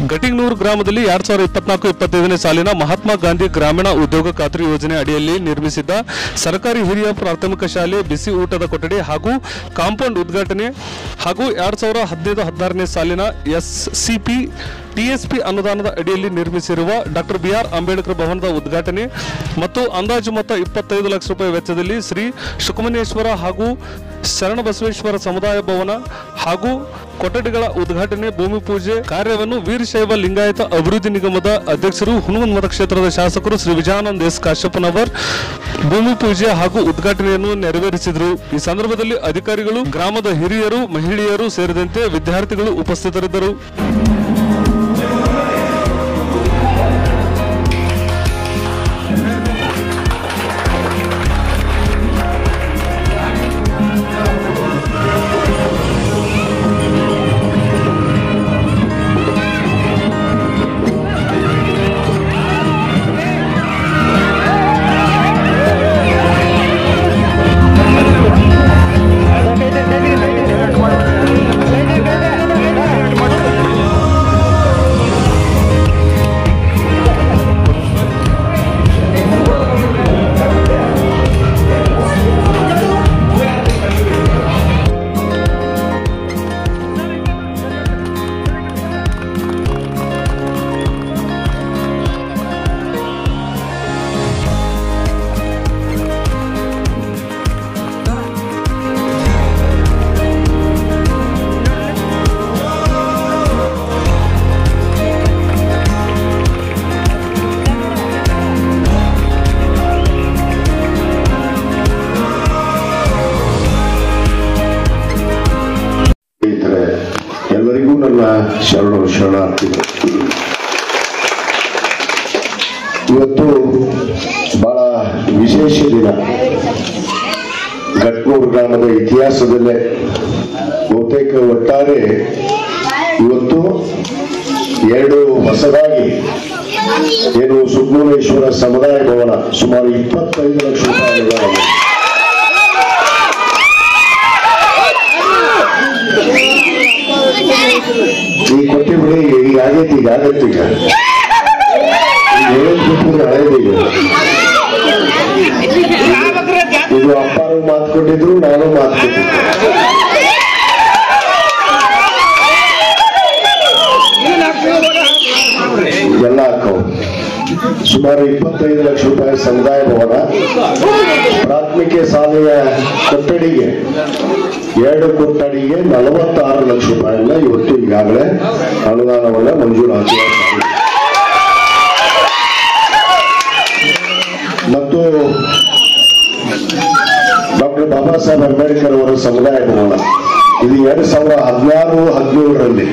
ಗಟಿಂಗ್ನೂರು ಗ್ರಾಮದಲ್ಲಿ ಎರಡ್ ಸಾವಿರದ ಇಪ್ಪತ್ನಾಲ್ಕು ಇಪ್ಪತ್ತೈದನೇ ಸಾಲಿನ ಮಹಾತ್ಮ ಗಾಂಧಿ ಗ್ರಾಮೀಣ ಉದ್ಯೋಗ ಖಾತ್ರಿ ಯೋಜನೆ ಅಡಿಯಲ್ಲಿ ನಿರ್ಮಿಸಿದ್ದ ಸರ್ಕಾರಿ ಹಿರಿಯ ಪ್ರಾಥಮಿಕ ಶಾಲೆ ಬಿಸಿ ಊಟದ ಕೊಠಡಿ ಹಾಗೂ ಕಾಂಪೌಂಡ್ ಉದ್ಘಾಟನೆ ಹಾಗೂ ಎರಡ್ ಸಾವಿರದ ಹದಿನೈದು ಹದಿನಾರನೇ ಸಾಲಿನ ಎಸ್ ಸಿಪಿ ಟಿಎಸ್ಪಿ ಅನುದಾನದ ಅಡಿಯಲ್ಲಿ ನಿರ್ಮಿಸಿರುವ ಡಾಕ್ಟರ್ ಬಿ ಆರ್ ಅಂಬೇಡ್ಕರ್ ಭವನದ ಉದ್ಘಾಟನೆ ಮತ್ತು ಅಂದಾಜು ಮೊತ್ತ ಇಪ್ಪತ್ತೈದು ಲಕ್ಷ ರೂಪಾಯಿ ವೆಚ್ಚದಲ್ಲಿ ಶ್ರೀ ಸುಕಮನೇಶ್ವರ ಹಾಗೂ ಶರಣಬಸವೇಶ್ವರ ಸಮುದಾಯ ಭವನ ಹಾಗೂ ಕೊಠಡಿಗಳ ಉದ್ಘಾಟನೆ ಭೂಮಿ ಪೂಜೆ ಕಾರ್ಯವನ್ನು ವೀರಶೈವ ಲಿಂಗಾಯತ ಅಭಿವೃದ್ಧಿ ನಿಗಮದ ಅಧ್ಯಕ್ಷರು ಹುಣಗುಂದ ಮತಕ್ಷೇತ್ರದ ಶಾಸಕರು ಶ್ರೀ ವಿಜಯಾನಂದ ಎಸ್ ಕಾಶ್ಯಪ್ಪನವರ್ ಭೂಮಿ ಪೂಜೆ ಹಾಗೂ ಉದ್ಘಾಟನೆಯನ್ನು ನೆರವೇರಿಸಿದರು ಈ ಸಂದರ್ಭದಲ್ಲಿ ಅಧಿಕಾರಿಗಳು ಗ್ರಾಮದ ಹಿರಿಯರು ಮಹಿಳೆಯರು ಸೇರಿದಂತೆ ವಿದ್ಯಾರ್ಥಿಗಳು ಉಪಸ್ಥಿತರಿದ್ದರು ಸ್ನೇಹಿತರೆ ಎಲ್ಲರಿಗೂ ನನ್ನ ಶರಣ ಶರಣಾರ್ಥಿಗಳು ಇವತ್ತು ಬಹಳ ವಿಶೇಷ ದಿನ ಘಟ್ನೂರು ಗ್ರಾಮದ ಇತಿಹಾಸದಲ್ಲೇ ಬಹುತೇಕ ಒಟ್ಟಾರೆ ಇವತ್ತು ಎರಡು ಹೊಸದಾಗಿ ಏನು ಸುಬ್ರಹ್ಮಣ್ಯೇಶ್ವರ ಸಮುದಾಯ ಭವನ ಸುಮಾರು ಇಪ್ಪತ್ತೈದು ಲಕ್ಷ ರೂಪಾಯಿ ಅನುದಾನ ಬಂದಿದೆ. ಈಗ ಕೊಟ್ಟಿ ಬಿಡಿ ಈಗ ಆಗೈತಿ ಈಗ ಆಗತ್ತೆ ಈಗ ಈಗ ಹೇಳಿದ್ ಬಿಟ್ಟು ಹಳೇದೀಗ ಇದು ಅಪ್ಪನೂ ಮಾತು ಕೊಟ್ಟಿದ್ರು ನಾನು ಮಾತು ಕೊಟ್ಟಿದ್ದೆ ಎಲ್ಲ ಹಾಕವು ಸುಮಾರು ಇಪ್ಪತ್ತೈದು ಲಕ್ಷ ರೂಪಾಯಿ ಸಮುದಾಯ ಭವನ ಪ್ರಾಥಮಿಕ ಶಾಲೆಯ ಕೊಠಡಿಗೆ ಎರಡು ಕೊಠಡಿಗೆ ನಲವತ್ತಾರು ಲಕ್ಷ ರೂಪಾಯಿನ ಇವತ್ತು ಈಗಾಗಲೇ ಅನುದಾನವನ್ನ ಮಂಜೂರಾತಿ ಮತ್ತು ಡಾಕ್ಟರ್ ಬಾಬಾ ಸಾಹೇಬ್ ಅಂಬೇಡ್ಕರ್ ಅವರ ಸಮುದಾಯ ಭವನ ಇದು ಎರಡ್ ಸಾವಿರದ ಹದಿನಾರು ಹದಿನೇಳರಲ್ಲಿ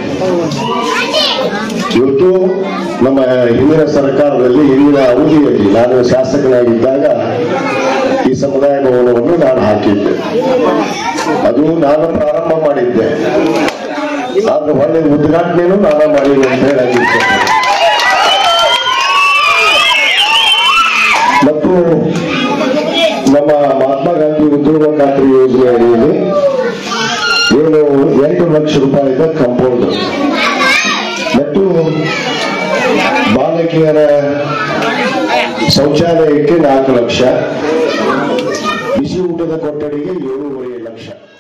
ಇವತ್ತು ನಮ್ಮ ಹಿಂದಿನ ಸರ್ಕಾರದಲ್ಲಿ ಹಿಂದಿನ ಅವಧಿಯಲ್ಲಿ ನಾನು ಶಾಸಕನಾಗಿದ್ದಾಗ ಈ ಸಮುದಾಯ ಭವನವನ್ನು ನಾನು ಹಾಕಿದ್ದೆ ಅದು ನಾನು ಪ್ರಾರಂಭ ಮಾಡಿದ್ದೆ ಆದ್ರೆ ಒಳ್ಳೆ ಉದ್ಘಾಟನೆಯನ್ನು ನಾನು ಮಾಡಿದೆ ಅಂತ ಹೇಳಲಿಕ್ಕೆ ಮತ್ತು ನಮ್ಮ ಮಹಾತ್ಮ ಗಾಂಧಿ ಉದ್ಯೋಗ ಖಾತ್ರಿ ಯೋಜನೆ ಅಡಿಯಲ್ಲಿ ಏನು ಎಂಟು ಲಕ್ಷ ರೂಪಾಯಿದ ಕಂಪೌಂಡ್ ಮತ್ತು ಬಾಲಕಿಯರ ಶೌಚಾಲಯಕ್ಕೆ ನಾಲ್ಕು ಲಕ್ಷ ಬಿಸಿ ಊಟದ ಕೊಠಡಿಗೆ ಏಳೂವರೆ ಲಕ್ಷ